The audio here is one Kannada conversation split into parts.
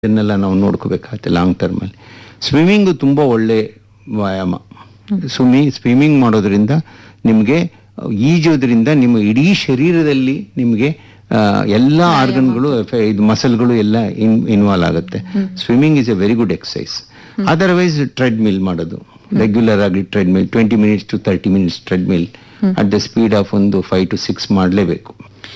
ಇದನ್ನೆಲ್ಲ ನಾವು ನೋಡ್ಕೋಬೇಕಾಗತ್ತೆ ಲಾಂಗ್ ಟರ್ಮಲ್ಲಿ ಸ್ವಿಮ್ಮಿಂಗು ತುಂಬ ಒಳ್ಳೆ ವ್ಯಾಯಾಮ ಸ್ವಿಮ್ಮಿ ಸ್ವಿಮ್ಮಿಂಗ್ ಮಾಡೋದ್ರಿಂದ ನಿಮಗೆ ಈಜೋದ್ರಿಂದ ನಿಮ್ಮ ಇಡೀ ಶರೀರದಲ್ಲಿ ನಿಮಗೆ ಎಲ್ಲ ಆರ್ಗನ್ಗಳು ಇದು ಮಸಲ್ಗಳು ಎಲ್ಲ ಇನ್ ಇನ್ವಾಲ್ವ್ ಆಗುತ್ತೆ swimming is a very good exercise otherwise treadmill ಮಾಡೋದು ರೆಗ್ಯುಲರ್ ಆಗಿ treadmill twenty minutes to thirty minutes treadmill at the speed of ಒಂದು ಫೈವ್ ಟು ಸಿಕ್ಸ್ ಮಾಡಲೇಬೇಕು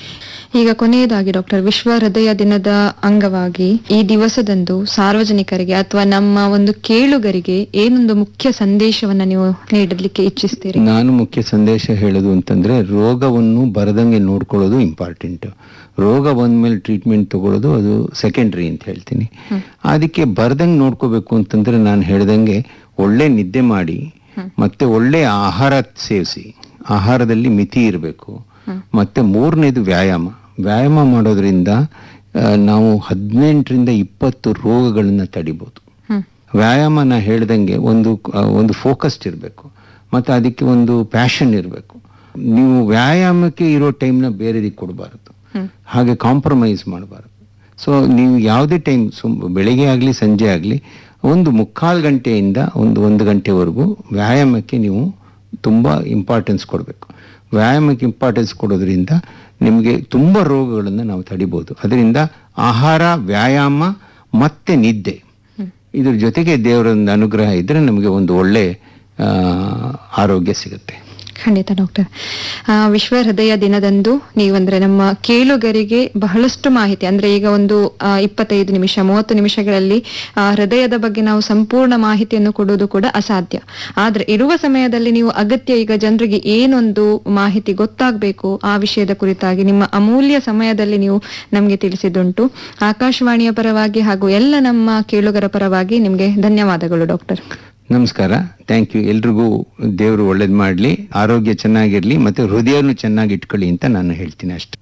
ಈಗ ಕೊನೆಯದಾಗಿ ಡಾಕ್ಟರ್ ವಿಶ್ವ ಹೃದಯ ದಿನದ ಅಂಗವಾಗಿ ಈ ದಿವಸದಂದು ಸಾರ್ವಜನಿಕರಿಗೆ ಅಥವಾ ನಮ್ಮ ಒಂದು ಕೇಳುಗರಿಗೆ ಏನೊಂದು ಮುಖ್ಯ ಸಂದೇಶವನ್ನ ನೀವು ನೀಡಲಿಕ್ಕೆ ಇಚ್ಛಿಸ್ತೀರಿ ನಾನು ಮುಖ್ಯ ಸಂದೇಶ ಹೇಳೋದು ಅಂತಂದ್ರೆ ರೋಗವನ್ನು ಬರದಂಗೆ ನೋಡ್ಕೊಳ್ಳೋದು ಇಂಪಾರ್ಟೆಂಟ್ ರೋಗ ಬಂದ್ಮೇಲೆ ಟ್ರೀಟ್ಮೆಂಟ್ ತಗೊಳ್ಳೋದು ಅದು ಸೆಕೆಂಡ್ರಿ ಅಂತ ಹೇಳ್ತೀನಿ ಅದಕ್ಕೆ ಬರ್ದಂಗೆ ನೋಡ್ಕೋಬೇಕು ಅಂತಂದ್ರೆ ನಾನು ಹೇಳ್ದಂಗೆ ಒಳ್ಳೆ ನಿದ್ದೆ ಮಾಡಿ ಮತ್ತೆ ಒಳ್ಳೆ ಆಹಾರ ಸೇವಿಸಿ ಆಹಾರದಲ್ಲಿ ಮಿತಿ ಇರಬೇಕು ಮತ್ತೆ ಮೂರನೇದು ವ್ಯಾಯಾಮ ವ್ಯಾಯಾಮ ಮಾಡೋದ್ರಿಂದ ಆ, ನಾವು ಹದಿನೆಂಟರಿಂದ ಇಪ್ಪತ್ತು ರೋಗಗಳನ್ನ ತಡಿಬೋದು ಹ್ಮ್ ವ್ಯಾಯಾಮ ನಾ ಹೇಳ್ದಂಗೆ ಒಂದು ಆ, ಒಂದು ಫೋಕಸ್ಡ್ ಇರಬೇಕು ಮತ್ತು ಅದಕ್ಕೆ ಒಂದು ಪ್ಯಾಷನ್ ಇರಬೇಕು ನೀವು ವ್ಯಾಯಾಮಕ್ಕೆ ಇರೋ ಟೈಮ್ನ ಬೇರೆದಿಗೆ ಕೊಡಬಾರದು ಹ್ಮ್. ಹಾಗೆ ಕಾಂಪ್ರಮೈಸ್ ಮಾಡಬಾರದು ಸೊ ನೀವು ಯಾವುದೇ ಟೈಮ್ ಸುಮ್ ಬೆಳಗ್ಗೆ ಆಗಲಿ ಸಂಜೆ ಆಗಲಿ ಒಂದು ಮುಕ್ಕಾಲು ಗಂಟೆಯಿಂದ ಒಂದು ಒಂದು ಗಂಟೆವರೆಗೂ ವ್ಯಾಯಾಮಕ್ಕೆ ನೀವು ತುಂಬ ಇಂಪಾರ್ಟೆನ್ಸ್ ಕೊಡಬೇಕು ವ್ಯಾಯಾಮಕ್ಕೆ ಇಂಪಾರ್ಟೆನ್ಸ್ ಕೊಡೋದ್ರಿಂದ ನಿಮಗೆ ತುಂಬ ರೋಗಗಳನ್ನು ನಾವು ತಡಿಬೋದು ಅದರಿಂದ ಆಹಾರ ವ್ಯಾಯಾಮ ಮತ್ತೆ ನಿದ್ದೆ ಇದ್ರ ಜೊತೆಗೆ ದೇವರ ಒಂದು ಅನುಗ್ರಹ ಇದ್ರೆ ನಮಗೆ ಒಂದು ಒಳ್ಳೆ ಆ, ಆರೋಗ್ಯ ಸಿಗುತ್ತೆ ಖಂಡಿತ ಡಾಕ್ಟರ್ ಆ, ವಿಶ್ವ ಹೃದಯ ದಿನದಂದು ನೀವಂದ್ರೆ ನಮ್ಮ ಕೇಳುಗರಿಗೆ ಬಹಳಷ್ಟು ಮಾಹಿತಿ ಅಂದ್ರೆ ಈಗ ಒಂದು ಆ, ಇಪ್ಪತ್ತೈದು ನಿಮಿಷ ಮೂವತ್ತು ನಿಮಿಷಗಳಲ್ಲಿ ಆ, ಹೃದಯದ ಬಗ್ಗೆ ನಾವು ಸಂಪೂರ್ಣ ಮಾಹಿತಿಯನ್ನು ಕೊಡುವುದು ಕೂಡ ಅಸಾಧ್ಯ ಆದ್ರೆ ಇರುವ ಸಮಯದಲ್ಲಿ ನೀವು ಅಗತ್ಯ ಈಗ ಜನರಿಗೆ ಏನೊಂದು ಮಾಹಿತಿ ಗೊತ್ತಾಗಬೇಕು ಆ ವಿಷಯದ ಕುರಿತಾಗಿ ನಿಮ್ಮ ಅಮೂಲ್ಯ ಸಮಯದಲ್ಲಿ ನೀವು ನಮಗೆ ತಿಳಿಸಿದುಂಟು ಆಕಾಶವಾಣಿಯ ಪರವಾಗಿ ಹಾಗೂ ಎಲ್ಲ ನಮ್ಮ ಕೇಳುಗರ ಪರವಾಗಿ ನಿಮಗೆ ಧನ್ಯವಾದಗಳು ಡಾಕ್ಟರ್ ನಮಸ್ಕಾರ ಥ್ಯಾಂಕ್ ಯು ಎಲ್ರಿಗೂ ದೇವರು ಒಳ್ಳೇದು ಮಾಡಲಿ ಆರೋಗ್ಯ ಚೆನ್ನಾಗಿರ್ಲಿ ಮತ್ತೆ ಹೃದಯನೂ ಚೆನ್ನಾಗಿ ಇಟ್ಕೊಳ್ಳಿ ಅಂತ ನಾನು ಹೇಳ್ತೀನಿ ಅಷ್ಟೇ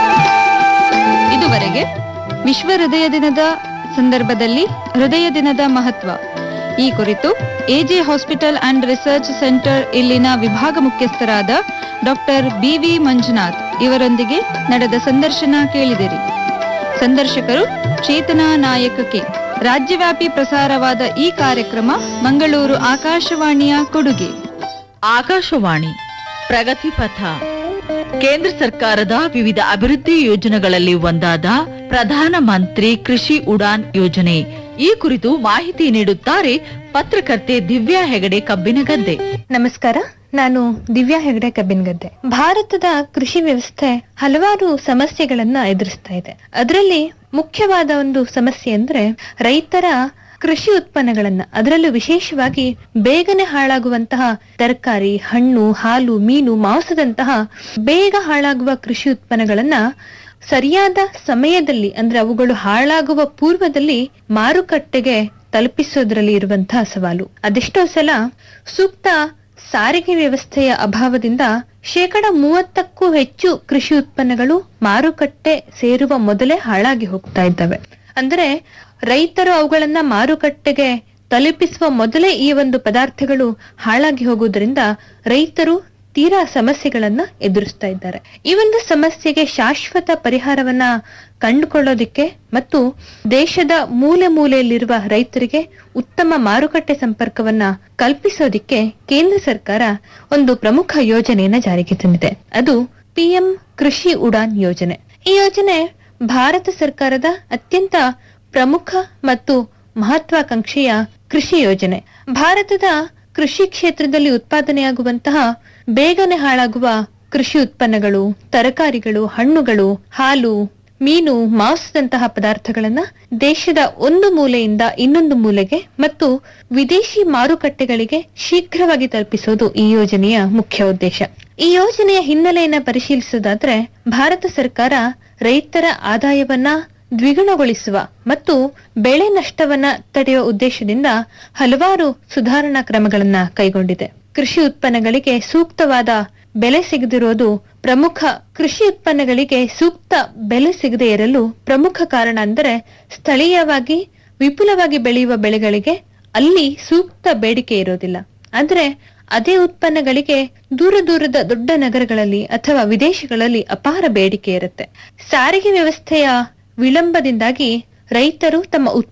ಇದುವರೆಗೆ ವಿಶ್ವ ಹೃದಯ ದಿನದ ಸಂದರ್ಭದಲ್ಲಿ ಹೃದಯ ದಿನದ ಮಹತ್ವ ಈ ಕುರಿತು A J hospital and research centre ಇಲ್ಲಿನ ವಿಭಾಗ ಮುಖ್ಯಸ್ಥರಾದ ಡಾಕ್ಟರ್ ಬಿವಿ ಮಂಜುನಾಥ್ ಇವರೊಂದಿಗೆ ನಡೆದ ಸಂದರ್ಶನ ಕೇಳಿದಿರಿ ಸಂದರ್ಶಕರು ಚೇತನಾ ನಾಯಕ ಕೆ ರಾಜ್ಯವ್ಯಾಪಿ ಪ್ರಸಾರವಾದ ಈ ಕಾರ್ಯಕ್ರಮ ಮಂಗಳೂರು ಆಕಾಶವಾಣಿಯ ಕೊಡುಗೆ ಆಕಾಶವಾಣಿ ಪ್ರಗತಿ ಪಥ ಕೇಂದ್ರ ಸರ್ಕಾರದ ವಿವಿಧ ಅಭಿವೃದ್ಧಿ ಯೋಜನೆಗಳಲ್ಲಿ ಒಂದಾದ ಪ್ರಧಾನ ಮಂತ್ರಿ ಕೃಷಿ ಉಡಾನ್ ಯೋಜನೆ ಈ ಕುರಿತು ಮಾಹಿತಿ ನೀಡುತ್ತಾರೆ ಪತ್ರಕರ್ತೆ ದಿವ್ಯಾ ಹೆಗಡೆ ಕಬ್ಬಿನಗದ್ದೆ ನಮಸ್ಕಾರ ನಾನು ದಿವ್ಯಾ ಹೆಗಡೆ ಕಬ್ಬಿನಗದ್ದೆ ಭಾರತದ ಕೃಷಿ ವ್ಯವಸ್ಥೆ ಹಲವಾರು ಸಮಸ್ಯೆಗಳನ್ನ ಎದುರಿಸ್ತಾ ಇದೆ ಅದರಲ್ಲಿ ಮುಖ್ಯವಾದ ಒಂದು ಸಮಸ್ಯೆ ಅಂದ್ರೆ ರೈತರ ಕೃಷಿ ಉತ್ಪನ್ನಗಳನ್ನ ಅದರಲ್ಲೂ ವಿಶೇಷವಾಗಿ ಬೇಗನೆ ಹಾಳಾಗುವಂತಹ ತರಕಾರಿ ಹಣ್ಣು ಹಾಲು ಮೀನು ಮಾಂಸದಂತಹ ಬೇಗ ಹಾಳಾಗುವ ಕೃಷಿ ಉತ್ಪನ್ನಗಳನ್ನ ಸರಿಯಾದ ಸಮಯದಲ್ಲಿ ಅಂದ್ರೆ ಅವುಗಳು ಹಾಳಾಗುವ ಪೂರ್ವದಲ್ಲಿ ಮಾರುಕಟ್ಟೆಗೆ ತಲುಪಿಸೋದ್ರಲ್ಲಿ ಇರುವಂತಹ ಸವಾಲು ಅದೆಷ್ಟೋ ಸಲ ಸೂಕ್ತ ಸಾರಿಗೆ ವ್ಯವಸ್ಥೆಯ ಅಭಾವದಿಂದ ಶೇಕಡ ಮೂವತ್ತಕ್ಕೂ ಹೆಚ್ಚು ಕೃಷಿ ಉತ್ಪನ್ನಗಳು ಮಾರುಕಟ್ಟೆ ಸೇರುವ ಮೊದಲೇ ಹಾಳಾಗಿ ಹೋಗ್ತಾ ಇದ್ದಾವೆ ಅಂದ್ರೆ ರೈತರು ಅವುಗಳನ್ನ ಮಾರುಕಟ್ಟೆಗೆ ತಲುಪಿಸುವ ಮೊದಲೇ ಈ ಒಂದು ಪದಾರ್ಥಗಳು ಹಾಳಾಗಿ ಹೋಗುವುದರಿಂದ ರೈತರು ತೀರಾ ಸಮಸ್ಯೆಗಳನ್ನ ಎದುರಿಸ್ತಾ ಇದ್ದಾರೆ ಈ ಒಂದು ಸಮಸ್ಯೆಗೆ ಶಾಶ್ವತ ಪರಿಹಾರವನ್ನ ಕಂಡುಕೊಳ್ಳೋದಿಕ್ಕೆ ಮತ್ತು ದೇಶದ ಮೂಲೆ ಮೂಲೆಯಲ್ಲಿರುವ ರೈತರಿಗೆ ಉತ್ತಮ ಮಾರುಕಟ್ಟೆ ಸಂಪರ್ಕವನ್ನ ಕಲ್ಪಿಸೋದಿಕ್ಕೆ ಕೇಂದ್ರ ಸರ್ಕಾರ ಒಂದು ಪ್ರಮುಖ ಯೋಜನೆಯನ್ನ ಜಾರಿಗೆ ತಂದಿದೆ ಅದು ಪಿಎಂ ಕೃಷಿ ಉಡಾನ್ ಯೋಜನೆ ಈ ಯೋಜನೆ ಭಾರತ ಸರ್ಕಾರದ ಅತ್ಯಂತ ಪ್ರಮುಖ ಮತ್ತು ಮಹತ್ವಾಕಾಂಕ್ಷೆಯ ಕೃಷಿ ಯೋಜನೆ ಭಾರತದ ಕೃಷಿ ಕ್ಷೇತ್ರದಲ್ಲಿ ಉತ್ಪಾದನೆಯಾಗುವಂತಹ ಬೇಗನೆ ಹಾಳಾಗುವ ಕೃಷಿ ಉತ್ಪನ್ನಗಳು ತರಕಾರಿಗಳು ಹಣ್ಣುಗಳು ಹಾಲು ಮೀನು ಮಾಂಸದಂತಹ ಪದಾರ್ಥಗಳನ್ನ ದೇಶದ ಒಂದು ಮೂಲೆಯಿಂದ ಇನ್ನೊಂದು ಮೂಲೆಗೆ ಮತ್ತು ವಿದೇಶಿ ಮಾರುಕಟ್ಟೆಗಳಿಗೆ ಶೀಘ್ರವಾಗಿ ತಲುಪಿಸೋದು ಈ ಯೋಜನೆಯ ಮುಖ್ಯ ಉದ್ದೇಶ ಈ ಯೋಜನೆಯ ಹಿನ್ನೆಲೆಯನ್ನ ಪರಿಶೀಲಿಸೋದಾದ್ರೆ ಭಾರತ ಸರ್ಕಾರ ರೈತರ ಆದಾಯವನ್ನ ದ್ವಿಗುಣಗೊಳಿಸುವ ಮತ್ತು ಬೆಳೆ ನಷ್ಟವನ್ನ ತಡೆಯುವ ಉದ್ದೇಶದಿಂದ ಹಲವಾರು ಸುಧಾರಣಾ ಕ್ರಮಗಳನ್ನ ಕೈಗೊಂಡಿದೆ ಕೃಷಿ ಉತ್ಪನ್ನಗಳಿಗೆ ಸೂಕ್ತವಾದ ಬೆಲೆ ಸಿಗದಿರೋದು ಪ್ರಮುಖ ಕೃಷಿ ಉತ್ಪನ್ನಗಳಿಗೆ ಸೂಕ್ತ ಬೆಲೆ ಸಿಗದೇ ಇರಲು ಪ್ರಮುಖ ಕಾರಣ ಅಂದರೆ ಸ್ಥಳೀಯವಾಗಿ ವಿಪುಲವಾಗಿ ಬೆಳೆಯುವ ಬೆಳೆಗಳಿಗೆ ಅಲ್ಲಿ ಸೂಕ್ತ ಬೇಡಿಕೆ ಇರೋದಿಲ್ಲ ಅಂದ್ರೆ ಅದೇ ಉತ್ಪನ್ನಗಳಿಗೆ ದೂರ ದೂರದ ದೊಡ್ಡ ನಗರಗಳಲ್ಲಿ ಅಥವಾ ವಿದೇಶಗಳಲ್ಲಿ ಅಪಾರ ಬೇಡಿಕೆ ಇರುತ್ತೆ ಸಾರಿಗೆ ವ್ಯವಸ್ಥೆಯ ವಿಳಂಬದಿಂದಾಗಿ ರೈತರು ತಮ್ಮ